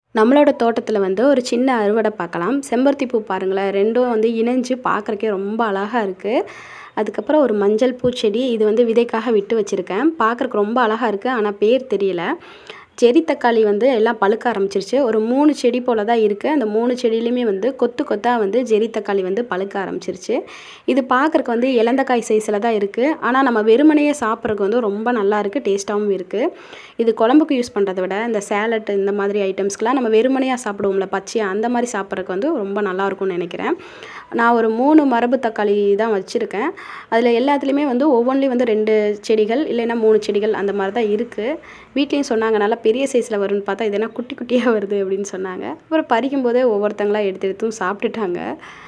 நம்மளோட தோட்டத்தில் வந்து ஒரு சின்ன அறுவடை பார்க்கலாம் செம்பருத்தி பூ பாருங்களேன் ரெண்டும் வந்து இணைஞ்சு பார்க்குறக்கே ரொம்ப அழகாக இருக்குது அதுக்கப்புறம் ஒரு மஞ்சள் பூச்செடி இது வந்து விதைக்காக விட்டு வச்சுருக்கேன் பார்க்குறக்கு ரொம்ப அழகாக இருக்குது ஆனால் பேர் தெரியல செடி தக்காளி வந்து எல்லாம் பழுக்க ஆரம்பிச்சிருச்சு ஒரு மூணு செடி போல் தான் இருக்குது அந்த மூணு செடியிலையுமே வந்து கொத்து கொத்தாக வந்து ஜெரி தக்காளி வந்து பழுக்க ஆரம்பிச்சிருச்சு இது பார்க்குறக்கு வந்து இலந்தக்காய் சைஸில் தான் இருக்குது ஆனால் நம்ம வெறுமனையே சாப்பிட்றதுக்கு வந்து ரொம்ப நல்லா இருக்குது டேஸ்ட்டாகவும் இருக்குது இது குழம்புக்கு யூஸ் பண்ணுறத விட இந்த சேலட் இந்த மாதிரி ஐட்டம்ஸ்க்கெலாம் நம்ம வெறுமனையாக சாப்பிடுவோம்ல பச்சையாக அந்த மாதிரி சாப்பிட்றதுக்கு வந்து ரொம்ப நல்லாயிருக்கும்னு நினைக்கிறேன் நான் ஒரு மூணு மரபு தக்காளி தான் வச்சுருக்கேன் அதில் எல்லாத்துலேயுமே வந்து ஒவ்வொன்றிலையும் வந்து ரெண்டு செடிகள் இல்லைன்னா மூணு செடிகள் அந்த மாதிரி தான் இருக்குது வீட்லேயும் சொன்னாங்க நல்லா பெரிய சைஸில் வரும்னு பார்த்தா இது என்ன குட்டி குட்டியாக வருது அப்படின்னு சொன்னாங்க அப்புறம் பறிக்கும் போதே ஒவ்வொருத்தங்களா எடுத்து எடுத்தும் சாப்பிட்டுட்டாங்க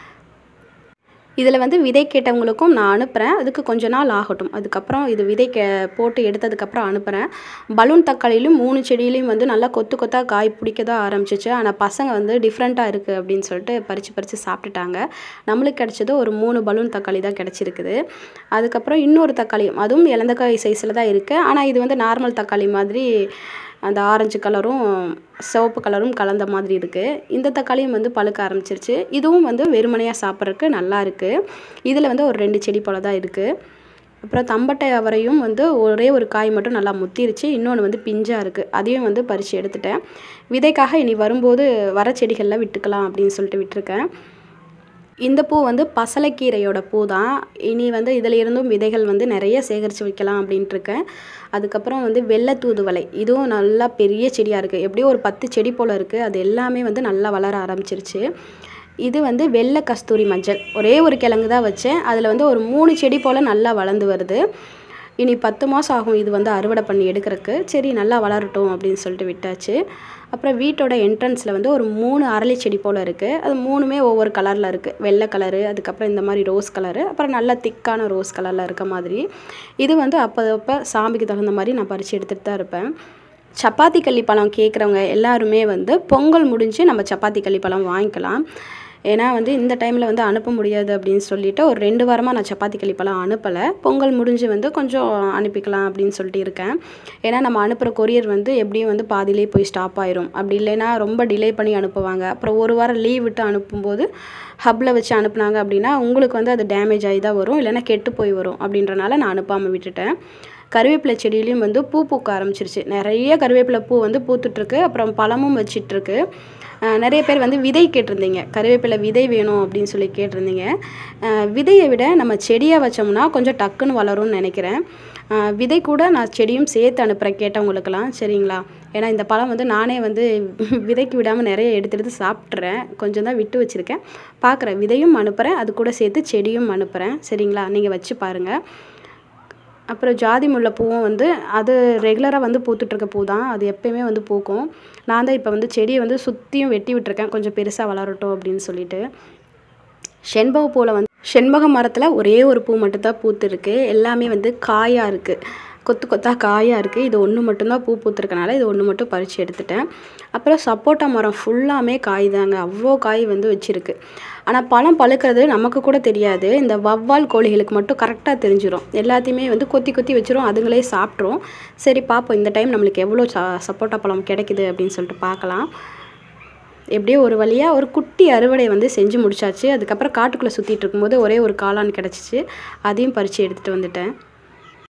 இதில் வந்து விதை கேட்டவங்களுக்கும் நான் அனுப்புகிறேன் அதுக்கு கொஞ்ச நாள் ஆகட்டும் அதுக்கப்புறம் இது விதை கே போட்டு எடுத்ததுக்கப்புறம் அனுப்புகிறேன் பலூன் தக்காளியிலும் மூணு செடியிலையும் வந்து நல்லா கொத்து கொத்தாக காய் பிடிக்க தான் ஆரம்பிச்சிச்சு ஆனால் பசங்க வந்து டிஃப்ரெண்ட்டாக இருக்குது அப்படின்னு சொல்லிட்டு பறித்து பறித்து சாப்பிட்டுட்டாங்க நம்மளுக்கு கிடச்சது ஒரு மூணு பலூன் தக்காளி தான் கிடச்சிருக்குது அதுக்கப்புறம் இன்னொரு தக்காளி அதுவும் இலந்தக்காய் சைஸில் தான் இருக்குது ஆனால் இது வந்து நார்மல் தக்காளி மாதிரி அந்த ஆரஞ்சு கலரும் சிவப்பு கலரும் கலந்த மாதிரி இருக்குது இந்த தக்காளியும் வந்து பழுக்க ஆரம்பிச்சிருச்சு இதுவும் வந்து வெறுமனையாக சாப்பிட்றதுக்கு நல்லா இருக்குது இதில் வந்து ஒரு ரெண்டு செடி போல் தான் இருக்குது அப்புறம் தம்பட்டை அவரையும் வந்து ஒரே ஒரு காய் மட்டும் நல்லா முத்திருச்சு இன்னொன்று வந்து பிஞ்சாக இருக்குது அதையும் வந்து பறித்து எடுத்துட்டேன் விதைக்காக இனி வரும்போது வர செடிகளில் விட்டுக்கலாம் அப்படின்னு சொல்லிட்டு விட்டுருக்கேன் இந்த பூ வந்து பசலைக்கீரையோட பூ தான் இனி வந்து இதில் இருந்தும் விதைகள் வந்து நிறைய சேகரித்து வைக்கலாம் அப்படின்ட்டு இருக்கேன் அதுக்கப்புறம் வந்து வெள்ளை தூதுவளை இதுவும் நல்லா பெரிய செடியாக இருக்குது எப்படியும் ஒரு பத்து செடி போல் இருக்குது அது எல்லாமே வந்து நல்லா வளர ஆரம்பிச்சிருச்சு இது வந்து வெள்ளை கஸ்தூரி மஞ்சள் ஒரே ஒரு கிழங்கு தான் வச்சேன் அதில் வந்து ஒரு மூணு செடி போல் நல்லா வளர்ந்து வருது இனி பத்து மாதம் ஆகும் இது வந்து அறுவடை பண்ணி எடுக்கிறதுக்கு சரி நல்லா வளரட்டும் அப்படின்னு சொல்லிட்டு விட்டாச்சு அப்புறம் வீட்டோட என்ட்ரன்ஸில் வந்து ஒரு மூணு அரளி செடி போல் இருக்குது அது மூணுமே ஒவ்வொரு கலரில் இருக்குது வெள்ளை கலரு அதுக்கப்புறம் இந்த மாதிரி ரோஸ் கலரு அப்புறம் நல்ல திக்கான ரோஸ் கலரில் இருக்க மாதிரி இது வந்து அப்போ அப்போ சாமிக்கு தகுந்த மாதிரி நான் பறித்து எடுத்துகிட்டு தான் இருப்பேன் சப்பாத்தி கள்ளி பழம் கேட்குறவங்க எல்லாருமே வந்து பொங்கல் முடிஞ்சு நம்ம சப்பாத்தி கள்ளி பழம் வாங்கிக்கலாம் ஏன்னா வந்து இந்த டைமில் வந்து அனுப்ப முடியாது அப்படின்னு சொல்லிட்டு ஒரு ரெண்டு வாரமாக நான் சப்பாத்தி கழிப்பெல்லாம் அனுப்பலை பொங்கல் முடிஞ்சு வந்து கொஞ்சம் அனுப்பிக்கலாம் அப்படின்னு சொல்லிட்டு இருக்கேன் ஏன்னா நம்ம அனுப்புகிற கொரியர் வந்து எப்படியும் வந்து பாதியிலே போய் ஸ்டாப் ஆயிரும் அப்படி இல்லைன்னா ரொம்ப டிலே பண்ணி அனுப்புவாங்க அப்புறம் ஒரு வாரம் லீவ் விட்டு அனுப்பும்போது ஹப்பில் வச்சு அனுப்புனாங்க அப்படின்னா உங்களுக்கு வந்து அது டேமேஜ் ஆகி தான் வரும் இல்லைன்னா கெட்டு போய் வரும் அப்படின்றனால நான் அனுப்பாமல் விட்டுட்டேன் கருவேப்பிலை செடியிலையும் வந்து பூ பூக்க ஆரம்பிச்சிருச்சு நிறைய கருவேப்பிலை பூ வந்து பூத்துட்ருக்கு அப்புறம் பழமும் வச்சிட்ருக்கு நிறைய பேர் வந்து விதை கேட்டிருந்தீங்க கருவேப்பிலை விதை வேணும் அப்படின்னு சொல்லி கேட்டிருந்தீங்க விதையை விட நம்ம செடியாக வச்சோம்னா கொஞ்சம் டக்குன்னு வளரும்னு நினைக்கிறேன் விதை கூட நான் செடியும் சேர்த்து அனுப்புகிறேன் கேட்டவங்களுக்கெல்லாம் சரிங்களா ஏன்னா இந்த பழம் வந்து நானே வந்து விதைக்கு விடாமல் நிறைய எடுத்து எடுத்து சாப்பிட்றேன் கொஞ்சம் தான் விட்டு வச்சுருக்கேன் பார்க்குறேன் விதையும் அனுப்புகிறேன் அது கூட சேர்த்து செடியும் அனுப்புகிறேன் சரிங்களா நீங்கள் வச்சு பாருங்கள் அப்புறம் ஜாதி முல்லை பூவும் வந்து அது ரெகுலராக வந்து பூத்துட்ருக்க பூ தான் அது எப்போயுமே வந்து பூக்கும் நான் தான் இப்போ வந்து செடியை வந்து சுற்றியும் வெட்டி விட்டுருக்கேன் கொஞ்சம் பெருசாக வளரட்டும் அப்படின்னு சொல்லிட்டு செண்பக பூவில் வந்து செண்பக மரத்தில் ஒரே ஒரு பூ மட்டும்தான் பூத்துருக்கு எல்லாமே வந்து காயாக இருக்குது கொத்து கொத்தாக காயாக இருக்குது இது ஒன்று மட்டும்தான் பூ பூத்துருக்கனால இது ஒன்று மட்டும் பறித்து எடுத்துட்டேன் அப்புறம் சப்போட்டா மரம் ஃபுல்லாமே காய் தாங்க அவ்வளோ காய் வந்து வச்சுருக்கு ஆனால் பழம் பழுக்கிறது நமக்கு கூட தெரியாது இந்த வவ்வால் கோழிகளுக்கு மட்டும் கரெக்டாக தெரிஞ்சிடும் எல்லாத்தையுமே வந்து கொத்தி கொத்தி வச்சிரும் அதுங்களே சாப்பிட்ரும் சரி பார்ப்போம் இந்த டைம் நம்மளுக்கு எவ்வளோ ச சப்போட்டா பழம் கிடைக்குது அப்படின்னு சொல்லிட்டு பார்க்கலாம் எப்படியோ ஒரு வழியாக ஒரு குட்டி அறுவடை வந்து செஞ்சு முடிச்சாச்சு அதுக்கப்புறம் காட்டுக்குள்ளே சுற்றிட்டு இருக்கும்போது ஒரே ஒரு காளான் கிடச்சிச்சு அதையும் பறித்து எடுத்துகிட்டு வந்துட்டேன்